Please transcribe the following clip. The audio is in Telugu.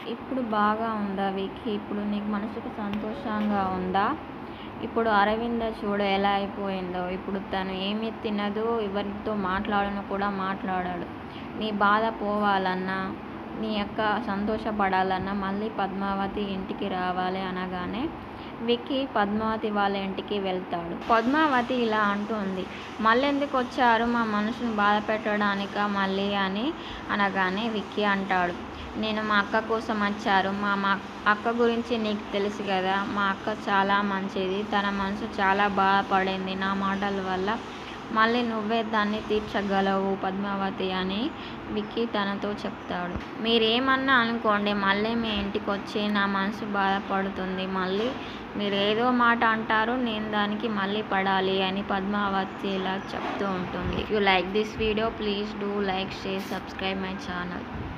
ఇప్పుడు బాగా ఉందా విక్కీ ఇప్పుడు నీకు మనసుకు సంతోషంగా ఉందా ఇప్పుడు అరవింద చూడు ఎలా అయిపోయిందో ఇప్పుడు తను ఏమీ తినదు ఎవరితో మాట్లాడను కూడా మాట్లాడాడు నీ బాధ పోవాలన్నా నీ అక్క సంతోషపడాలన్నా మళ్ళీ పద్మావతి ఇంటికి రావాలి అనగానే విక్కీ పద్మావతి వాళ్ళ ఇంటికి వెళ్తాడు పద్మావతి ఇలా అంటుంది మళ్ళీ ఎందుకు వచ్చారు మా మనసును బాధ పెట్టడానిక మళ్ళీ అని అనగానే విక్కీ అంటాడు నేను మా అక్క కోసం వచ్చారు మా మా అక్క గురించి నీకు తెలుసు కదా మా అక్క చాలా మంచిది తన మనసు చాలా బాధపడింది నా మాటల వల్ల మళ్ళీ నువ్వే దాన్ని తీర్చగలవు పద్మావతి అని విక్కీ తనతో చెప్తాడు మీరేమన్నా అనుకోండి మళ్ళీ మీ ఇంటికి వచ్చి నా మనసు బాధపడుతుంది మళ్ళీ మీరు ఏదో మాట అంటారు నేను దానికి మళ్ళీ పడాలి అని పద్మావతి ఇలా చెప్తూ ఉంటుంది if you like this video please do like share subscribe my channel